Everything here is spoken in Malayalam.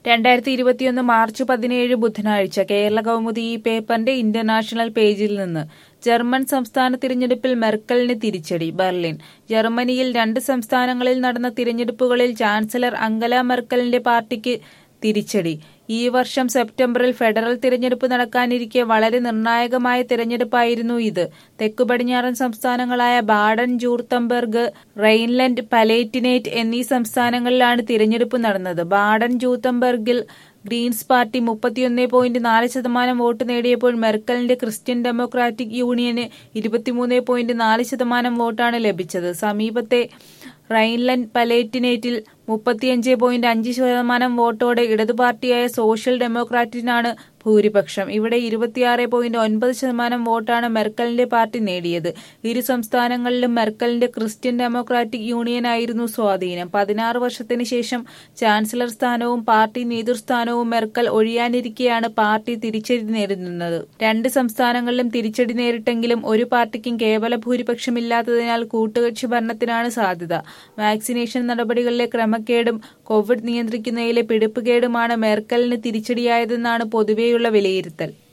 രണ്ടായിരത്തി ഇരുപത്തിയൊന്ന് മാർച്ച് പതിനേഴ് ബുധനാഴ്ച കേരള കൗമുദി ഈ പേപ്പറിന്റെ ഇന്റർനാഷണൽ പേജിൽ നിന്ന് ജർമ്മൻ സംസ്ഥാന തിരഞ്ഞെടുപ്പിൽ മെർക്കലിന് തിരിച്ചടി ബെർലിൻ ജർമ്മനിയിൽ രണ്ട് സംസ്ഥാനങ്ങളിൽ നടന്ന തിരഞ്ഞെടുപ്പുകളിൽ ചാൻസലർ അംഗല മെർക്കലിന്റെ പാർട്ടിക്ക് തിരിച്ചടി ഈ വർഷം സെപ്റ്റംബറിൽ ഫെഡറൽ തിരഞ്ഞെടുപ്പ് നടക്കാനിരിക്കെ വളരെ നിർണായകമായ തിരഞ്ഞെടുപ്പായിരുന്നു ഇത് തെക്കു പടിഞ്ഞാറൻ സംസ്ഥാനങ്ങളായ ബാഡൻ ജൂർത്തംബർഗ് റെയിൻലൻഡ് പലേറ്റിനേറ്റ് എന്നീ സംസ്ഥാനങ്ങളിലാണ് തിരഞ്ഞെടുപ്പ് നടന്നത് ബാഡൻ ജൂത്തംബർഗിൽ ഗ്രീൻസ് പാർട്ടി മുപ്പത്തിയൊന്ന് പോയിന്റ് നാല് ശതമാനം വോട്ട് നേടിയപ്പോൾ മെർക്കലിന്റെ ക്രിസ്ത്യൻ ഡെമോക്രാറ്റിക് യൂണിയന് ഇരുപത്തിമൂന്ന് പോയിന്റ് നാല് ശതമാനം വോട്ടാണ് ലഭിച്ചത് സമീപത്തെ റൈൻലൻഡ് പലേറ്റിനേറ്റിൽ മുപ്പത്തിയഞ്ച് പോയിന്റ് അഞ്ച് ശതമാനം വോട്ടോടെ ഇടതു പാർട്ടിയായ സോഷ്യൽ ഡെമോക്രാറ്റിനാണ് ഭൂരിപക്ഷം ഇവിടെ ഇരുപത്തിയാറ് പോയിന്റ് ഒൻപത് ശതമാനം വോട്ടാണ് മെർക്കലിന്റെ പാർട്ടി നേടിയത് ഇരു സംസ്ഥാനങ്ങളിലും മെർക്കലിന്റെ ക്രിസ്ത്യൻ ഡെമോക്രാറ്റിക് യൂണിയനായിരുന്നു സ്വാധീനം പതിനാറ് വർഷത്തിന് ശേഷം ചാൻസലർ സ്ഥാനവും പാർട്ടി നേതൃസ്ഥാനവും മെർക്കൽ ഒഴിയാനിരിക്കെയാണ് പാർട്ടി തിരിച്ചടി നേരിടുന്നത് രണ്ട് സംസ്ഥാനങ്ങളിലും തിരിച്ചടി നേരിട്ടെങ്കിലും ഒരു പാർട്ടിക്കും കേവല ഭൂരിപക്ഷമില്ലാത്തതിനാൽ കൂട്ടുകക്ഷി ഭരണത്തിനാണ് സാധ്യത വാക്സിനേഷൻ നടപടികളിലെ ക്രമക്കേടും കോവിഡ് നിയന്ത്രിക്കുന്നതിലെ പിടിപ്പുകേടുമാണ് മെർക്കലിന് തിരിച്ചടിയായതെന്നാണ് പൊതുവെയുള്ള വിലയിരുത്തൽ